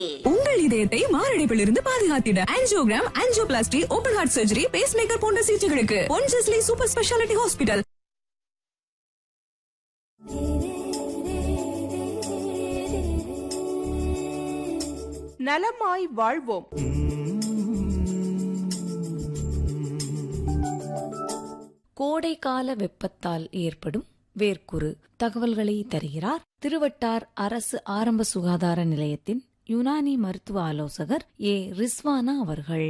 உங்கள் இதயத்தை மாரடைப்பிலிருந்து பாதுகாத்திட angiogram angioplasty open heart surgery pacemaker போன்ற சிகிச்சைகளுக்கு பொன்ஜஸ்லி சூப்பர் ஸ்பெஷாலிட்டி ஹாஸ்பிட்டல் நலமாய் வாழ்வோம் கோடைக்கால வெப்பத்தால் ஏற்படும் வேர்க்குரு தகவல்களை தருகிறார் திருவட்டார் அரசு ஆரம்ப சுகாதார நிலையத்தின் யுனானி மருத்துவ ஆலோசகர் ஏ ரிஸ்வானா அவர்கள்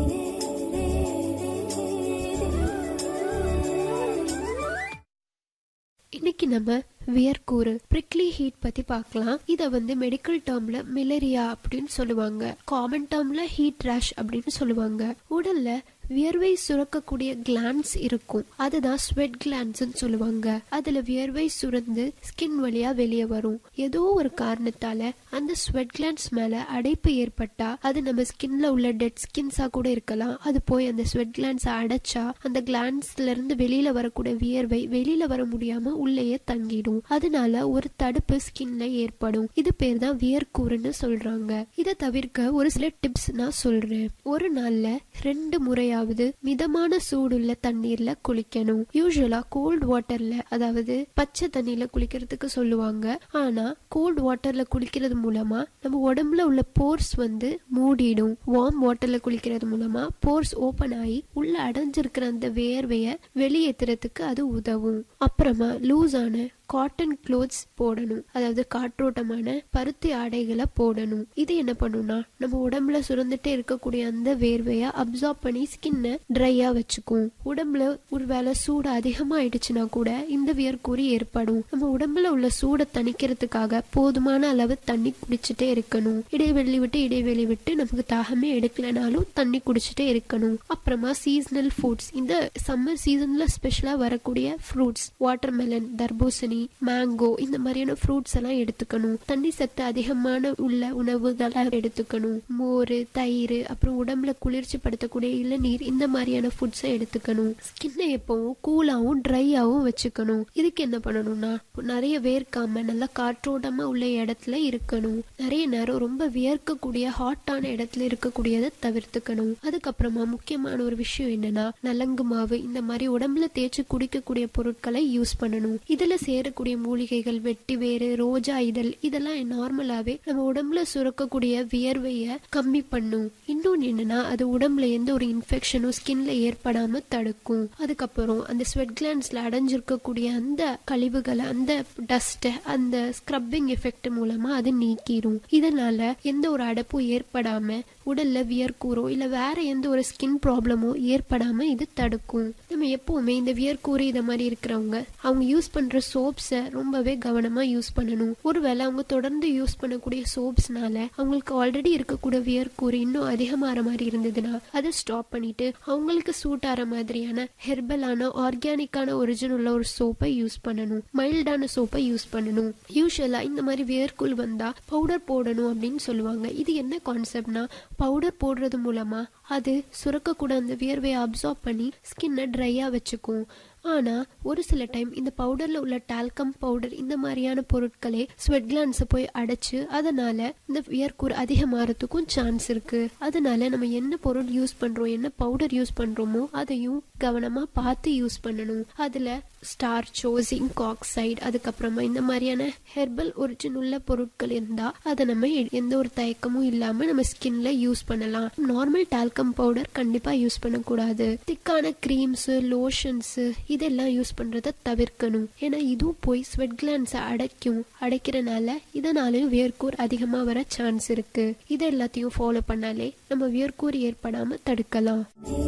இன்னைக்கு நம்ம வியர்க்கூறு பிரிக்லி ஹீட் பத்தி பார்க்கலாம் இத வந்து மெடிக்கல் டேர்ம்ல மிலரியா அப்படின்னு சொல்லுவாங்க காமன் டேர்ம்ல ஹீட் ரேஷ் அப்படின்னு சொல்லுவாங்க உடல்ல வியர்வை சுரக்கக்கூடிய கிளான்ஸ் இருக்கும் அதுதான் ஸ்வெட் கிளான்ஸ்னு சொல்லுவாங்க அதுல வியர்வை சுரந்து ஸ்கின் வழியா வெளியே வரும் ஏதோ ஒரு காரணத்தால அந்த ஸ்வெட் கிளான்ஸ் மேல அடைப்பு ஏற்பட்டா அது நம்ம ஸ்கின்ல உள்ள டெட் ஸ்கின்ஸா கூட இருக்கலாம் அது போய் அந்த ஸ்வெட் கிளான்ஸ் அடைச்சா அந்த கிளான்ஸ்ல இருந்து வெளியில வரக்கூடிய வியர்வை வெளியில வர முடியாம உள்ளேயே தங்கிடும் அதனால ஒரு தடுப்பு ஸ்கின்ல ஏற்படும் இது பேர் தான் வியர்க்கூறுன்னு சொல்றாங்க இதை தவிர்க்க ஒரு சில டிப்ஸ் நான் சொல்றேன் ஒரு நாள்ல ரெண்டு முறையாவது மிதமான சூடுள்ள தண்ணீர்ல குளிக்கணும் யூஸ்வலா கோல்ட் வாட்டர்ல அதாவது பச்சை தண்ணியில குளிக்கிறதுக்கு சொல்லுவாங்க ஆனா கோல்ட் வாட்டர்ல குளிக்கிறது மூலமா நம்ம உடம்புல உள்ள போர்ஸ் வந்து மூடிடும் வார்ம் வாட்டர்ல குளிக்கிறது மூலமா போர்ஸ் ஓபன் ஆகி உள்ள அடைஞ்சிருக்கிற அந்த வேர்வைய வெளியேற்றுறதுக்கு அது உதவும் அப்புறமா லூஸான காட்டன் க்ளோத்ஸ் போடணும் அதாவது காற்றோட்டமான பருத்தி ஆடைகளை போடணும் இது என்ன பண்ணும்னா நம்ம உடம்புல சுரந்துட்டே இருக்கக்கூடிய அந்த வேர்வைய அப்சார்ப் பண்ணி ஸ்கின்னை ட்ரையா வச்சுக்கும் உடம்புல ஒருவேளை சூடு அதிகமாயிடுச்சுன்னா கூட இந்த வியர்க்கூறி ஏற்படும் நம்ம உடம்புல உள்ள சூடை தணிக்கிறதுக்காக போதுமான அளவு தண்ணி குடிச்சிட்டே இருக்கணும் இடைவெளி விட்டு இடைவெளி விட்டு நமக்கு தாகமே எடுக்கலனாலும் தண்ணி குடிச்சிட்டே இருக்கணும் அப்புறமா சீசனல் ஃபுட்ஸ் இந்த சம்மர் சீசன்ல ஸ்பெஷலா வரக்கூடிய ஃப்ரூட்ஸ் வாட்டர்மெலன் தர்பூசணி மேங்கோ இந்த மாதிரியான ஃப்ரூட்ஸ் எல்லாம் எடுத்துக்கணும் தண்ணி சத்து அதிகமான உள்ள உணவுகளை எடுத்துக்கணும் மோர் தயிர் அப்புறம் உடம்புல குளிர்ச்சி படுத்தக்கூடிய இளநீர் இந்த மாதிரியான ஃபுட்ஸை எடுத்துக்கணும் ஸ்கின்னை எப்பவும் கூலாவும் ட்ரையாவும் வச்சுக்கணும் இதுக்கு என்ன பண்ணணும்னா நிறைய வேர்க்காம நல்லா காற்றோட்டமா உள்ள இடத்துல இருக்கணும் நிறைய நேரம் ரொம்ப வியர்க்கக்கூடிய ஹாட்டான இடத்துல இருக்கக்கூடியதை தவிர்த்துக்கணும் அதுக்கப்புறமா முக்கியமான ஒரு விஷயம் என்னன்னா நலங்கு மாவு இந்த மாதிரி உடம்புல தேய்ச்சி குடிக்கக்கூடிய பொருட்களை யூஸ் பண்ணணும் இதுல சேரக்கூடிய மூலிகைகள் வெட்டி வேறு ரோஜா இதழ் இதெல்லாம் நார்மலாவே நம்ம உடம்புல சுரக்கக்கூடிய வியர்வைய கம்மி பண்ணும் இன்னொன்னு என்னன்னா அது உடம்புல எந்த ஒரு இன்ஃபெக்ஷனும் ஸ்கின்ல ஏற்படாம தடுக்கும் அதுக்கப்புறம் அந்த ஸ்வெட் கிளான்ஸ்ல அடைஞ்சிருக்கக்கூடிய அந்த கழிவுகளை அந்த டஸ்ட் அந்த ஸ்க்ரப்பிங் எஃபெக்ட் மூலமா அது நீக்கிரும் இதனால எந்த ஒரு அடைப்பும் ஏற்படாம உடல்ல வியர்க்கூறோ இல்ல வேற எந்த ஒரு ஸ்கின் ப்ராப்ளமோ ஏற்படாம இது தடுக்கும் நம்ம எப்பவுமே இந்த வியர்க்கூறு இத மாதிரி இருக்கிறவங்க அவங்க யூஸ் பண்ற சோப்ஸை ரொம்பவே கவனமா யூஸ் பண்ணணும் ஒருவேளை அவங்க தொடர்ந்து யூஸ் பண்ணக்கூடிய சோப்ஸ்னால அவங்களுக்கு ஆல்ரெடி இருக்கக்கூடிய வியர்க்கூறு இன்னும் அதிகமாகிற மாதிரி இருந்ததுன்னா அதை ஸ்டாப் பண்ணிட்டு அவங்களுக்கு சூட் ஆகிற மாதிரியான ஹெர்பலான ஆர்கானிக்கான ஒரிஜினல் உள்ள ஒரு சோப்பை யூஸ் பண்ணணும் மைல்டான சோப்பை யூஸ் பண்ணணும் யூஸ்வலா இந்த மாதிரி வியர்க்குள் வந்தா பவுடர் போடணும் அப்படின்னு சொல்லுவாங்க இது என்ன கான்செப்ட்னா பவுடர் போடுறது மூலமா அது சுரக்கக்கூட அந்த வியர்வையை அப்சார்ப் பண்ணி ஸ்கின்னை ட்ரையா வச்சுக்கும் ஆனா ஒரு சில டைம் இந்த பவுடர்ல உள்ள டால்கம் பவுடர் இந்த மாதிரியான பொருட்களே ஸ்வெட் கிளான்ஸை போய் அடைச்சு அதனால இந்த வியர்க்கூர் அதிகமாறதுக்கும் சான்ஸ் இருக்கு அதனால நம்ம என்ன பொருள் யூஸ் பண்றோம் என்ன பவுடர் யூஸ் பண்றோமோ அதையும் கவனமா பார்த்து யூஸ் பண்ணணும் அதுல ஸ்டார்ச்சோ ஜிங்க் ஆக்சைடு அதுக்கப்புறமா இந்த மாதிரியான ஹெர்பல் ஒரிஜின் உள்ள பொருட்கள் இருந்தா அதை நம்ம எந்த ஒரு தயக்கமும் இல்லாம நம்ம ஸ்கின்ல யூஸ் பண்ணலாம் நார்மல் டால்கம் பவுடர் கண்டிப்பா யூஸ் பண்ணக்கூடாது திக்கான கிரீம்ஸ் லோஷன்ஸ் இதெல்லாம் யூஸ் பண்றத தவிர்க்கணும் ஏன்னா இதுவும் போய் ஸ்வெட் கிளான்ஸை அடைக்கும் அடைக்கிறனால இதனாலையும் வியர்க்கூர் அதிகமா வர சான்ஸ் இருக்கு இது எல்லாத்தையும் ஃபாலோ பண்ணாலே நம்ம வியர்க்கூர் ஏற்படாம தடுக்கலாம்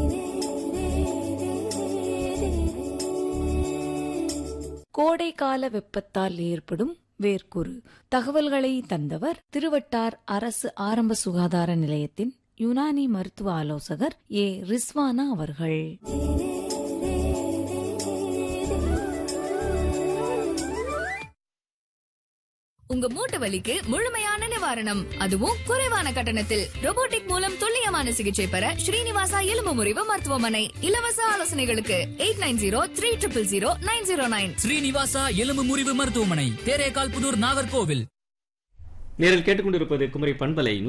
கோடைக்கால வெப்பத்தால் ஏற்படும் வேர்க்குரு தகவல்களை தந்தவர் திருவட்டார் அரசு ஆரம்ப சுகாதார நிலையத்தின் யுனானி மருத்துவ ஆலோசகர் ஏ ரிஸ்வானா அவர்கள் உங்க மூட்டு வலிக்கு முழுமையான நிவாரணம் அதுவும் குறைவான கட்டணத்தில் robotic மூலம் துல்லியமான சிகிச்சை பெற ஸ்ரீனிவாசா எலும்பு முறிவு மருத்துவமனை இலவச ஆலோசனைகளுக்கு eight nine zero three triple zero nine zero nine Srinivasa எலும்பு முறிவு மருத்துவமனை தேரேகால் புதூர் நாகர்கோவில் நேரில் கேட்டுக்கொண்டிருப்பது குமரி பண்பலை